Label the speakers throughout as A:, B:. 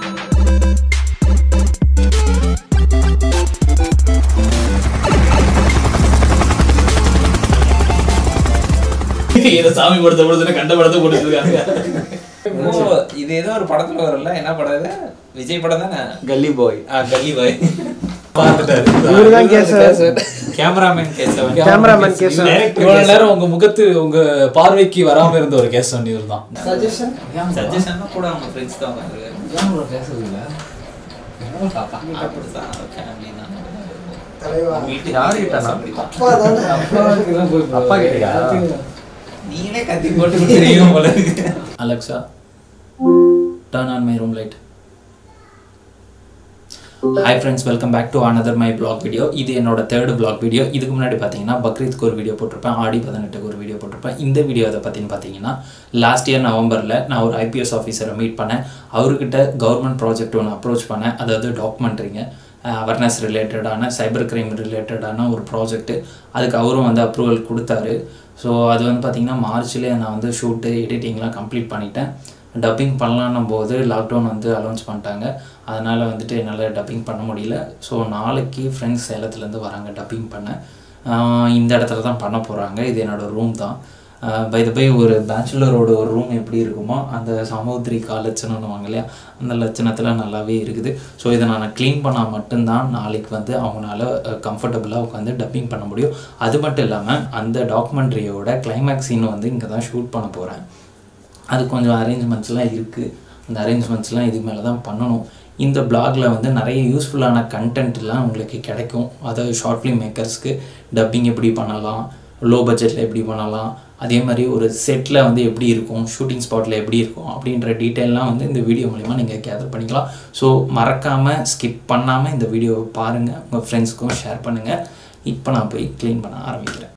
A: ஏதோ சாமி படத்தை போடுறதுன்னு கண்ட படத்தை போட்டுட்டு இருக்காங்க
B: ஓ இது ஏதோ ஒரு படத்துல வரும்ல என்ன படம் இது விஜய் படம் தானே
C: கல்லி பாய்
B: ஆ கல்லி பாய்
D: இவருதான் கேசவன்.
B: Cameraman Kesavan
D: cameraman Kesavan.
A: இவ்வளவு நேரம் உங்க முகத்து உங்க பார்வைக்கு வராம இருந்த ஒரு கேஸ் ஒன்று இவர் தான்
B: சஜஷன் கூட அவங்க ஃப்ரெண்ட்ஸ் தான் வந்தாங்க அப்படிதான் family தான். வீட்டுக்கு
C: யாருகிட்டண்ணா?
B: அப்படிதான்.
C: அப்பா கேட்டியா
B: நீங்களே கத்தி போட்டு தெரியும் போல இருக்கு
A: Alexa turn on my room light hi friends welcome back to another my vlog video இது என்னோட தேர்ட் பிளாக் வீடியோ இதுக்கு முன்னாடி பார்த்தீங்கன்னா பக்ரீத்க்கு ஒரு வீடியோ போட்டிருப்பேன் ஆடி பதினெட்டுக்கு ஒரு வீடியோ போட்டிருப்பேன் இந்த வீடியோ அதை பற்றின்னு பார்த்தீங்கன்னா லாஸ்ட் இயர் நவம்பரில் நான் ஒரு ஐபிஎஸ் ஆஃபீஸரை மீட் பண்ணேன் அவர்கிட்ட கவர்மெண்ட் ப்ராஜெக்ட் ஒன்று அப்ரோச் பண்ணேன் அதாவது டாக்குமெண்ட்ரிங்க அவேர்னஸ் ரிலேட்டடான சைபர் கிரைம் ரிலேட்டடான ஒரு ப்ராஜெக்ட்டு அதுக்கு அவரும் வந்து அப்ரூவல் கொடுத்தாரு ஸோ அது வந்து பார்த்திங்கன்னா மார்ச்லேயே நான் வந்து ஷூட்டு எடிட்டிங்லாம் கம்ப்ளீட் பண்ணிட்டேன் டப்பிங் பண்ணலான்னும் போது லாக்டவுன் வந்து அலௌன்ஸ் பண்ணிட்டாங்க அதனால் வந்துட்டு என்னால் டப்பிங் பண்ண முடியல ஸோ நாளைக்கு ஃப்ரெண்ட்ஸ் சேலத்துலேருந்து வராங்க டப்பிங் பண்ண ஆஹ் இந்த இடத்துல தான் பண்ண போகிறாங்க இது என்னோடய ரூம் தான் பை த பை ஒரு பேச்சுலரோட ஒரு ரூம் எப்படி இருக்குமோ அந்த சமுத்திரிகா லட்சணம்னு வாங்க இல்லையா அந்த லட்சணத்தில் நல்லாவே இருக்குது ஸோ இதை நான் க்ளீன் பண்ணால் மட்டும்தான் நாளைக்கு வந்து அவங்களால கம்ஃபர்டபுளாக உட்காந்து டப்பிங் பண்ண முடியும் அது மட்டும் இல்லாமல் அந்த டாக்குமெண்ட்ரியோட கிளைமேக்ஸ் சீன் வந்து இங்கே தான் ஷூட் பண்ண போகிறேன் அது கொஞ்சம் அரேஞ்ச்மெண்ட்ஸ்லாம் இருக்குது அந்த அரேஞ்ச்மெண்ட்ஸ்லாம் இதுக்கு மேலே தான் பண்ணணும் இந்த பிளாகில் வந்து நிறைய யூஸ்ஃபுல்லான கண்டென்ட்லாம் உங்களுக்கு கிடைக்கும் அதாவது ஷார்ட் ஃபிலிம் மேக்கர்ஸ்க்கு டப்பிங் எப்படி பண்ணலாம் லோ பட்ஜெட்டில் எப்படி பண்ணலாம் அதே மாதிரி ஒரு செட்டில் வந்து எப்படி இருக்கும் ஷூட்டிங் ஸ்பாட்டில் எப்படி இருக்கும் அப்படின்ற டீட்டெயிலாம் வந்து இந்த வீடியோ மூலிமா நீங்கள் கேதர் பண்ணிக்கலாம் ஸோ மறக்காமல் ஸ்கிப் பண்ணாமல் இந்த வீடியோவை பாருங்கள் உங்கள் ஃப்ரெண்ட்ஸ்க்கும் ஷேர் பண்ணுங்கள் இப்போ நான் போய் க்ளீன் பண்ண ஆரம்பிக்கிறேன்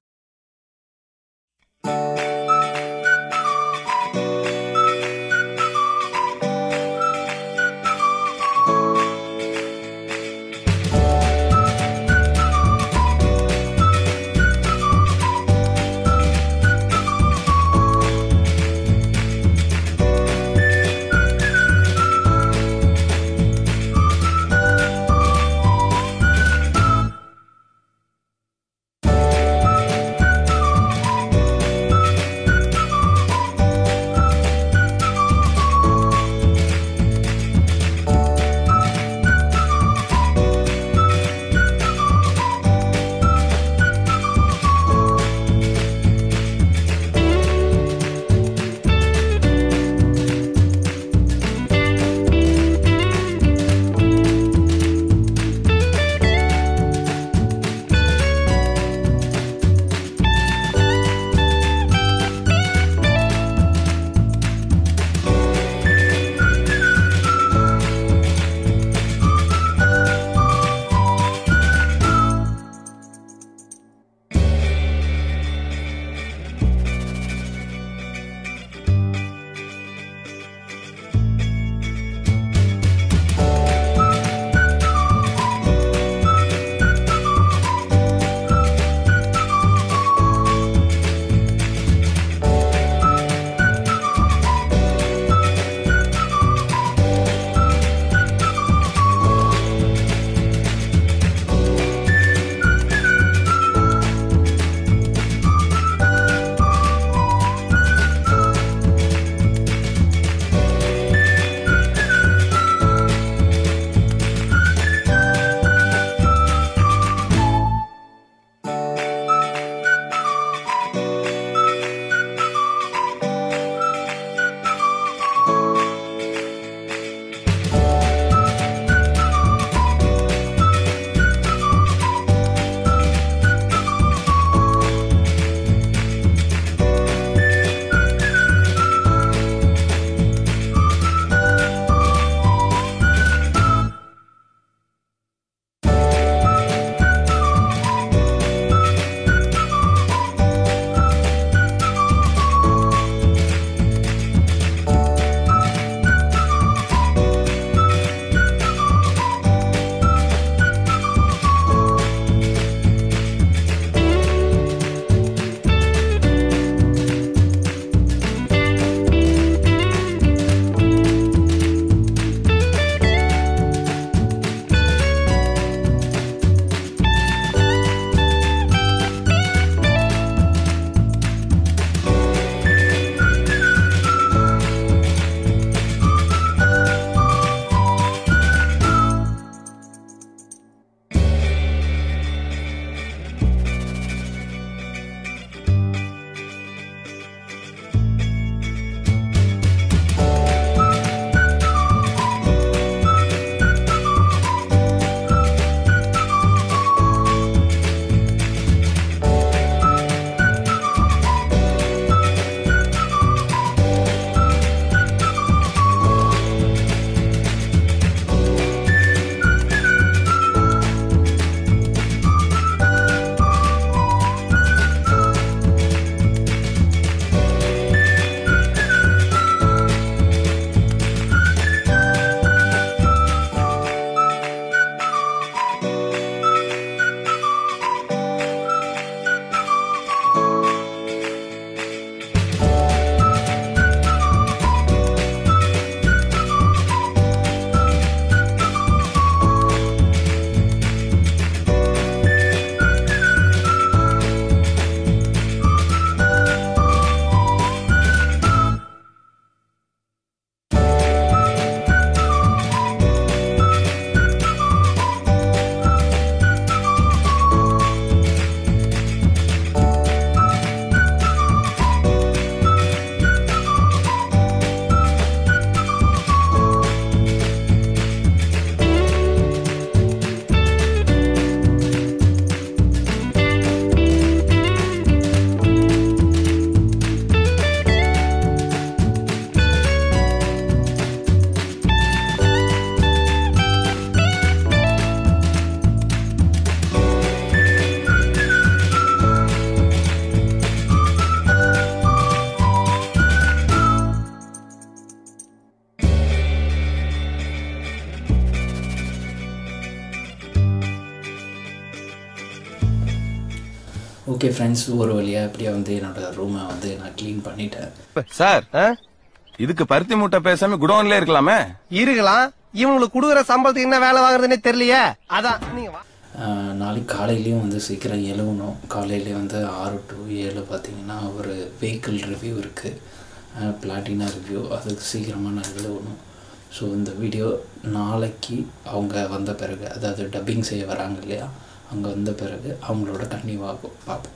A: ஓகே ஃப்ரெண்ட்ஸ் ஒரு வழியாக இப்படியே வந்து என்னோடய ரூமை வந்து நான் க்ளீன் பண்ணிட்டேன்
E: சார் இதுக்கு பருத்தி மூட்டை பேசாம குடோன்ல இருக்கலாமே
D: இருக்கலாம் இவங்களுக்கு குடுக்குற சம்பளத்துக்கு என்ன வேலை வாங்குறதுன்னே தெரியலையே அதான் நீங்க வா.
A: ஆஹ் நாளைக்கு காலையிலையும் வந்து சீக்கிரம் எழுவணும் காலையிலே வந்து ஆறு டு ஏழு பார்த்தீங்கன்னா ஒரு வெஹிக்கிள் ரிவ்யூ இருக்குது பிளாட்டினா ரிவ்யூ அதுக்கு சீக்கிரமாக நான் எழுவணும் ஸோ இந்த வீடியோ நாளைக்கு அவங்க வந்த பிறகு அதாவது டப்பிங் செய்ய வராங்க இல்லையா அங்கே வந்த பிறகு அவங்களோட கன்னியூவாகும் பார்ப்போம்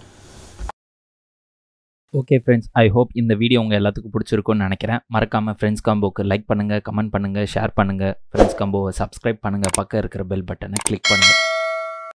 F: ஓகே ஃப்ரெண்ட்ஸ் ஐ ஹோப் இந்த வீடியோ உங்கள் எல்லாத்துக்கும் பிடிச்சிருக்கும்னு நினைக்கிறேன் மறக்காமல் ஃப்ரெண்ட்ஸ் காம்போக்கு லைக் பண்ணுங்கள் கமெண்ட் பண்ணுங்கள் ஷேர் பண்ணுங்கள் ஃப்ரெண்ட்ஸ் காம்போவை சப்ஸ்கிரைப் பண்ணுங்கள் பக்கம் இருக்கிற பெல் பட்டனை கிளிக் பண்ணுங்கள்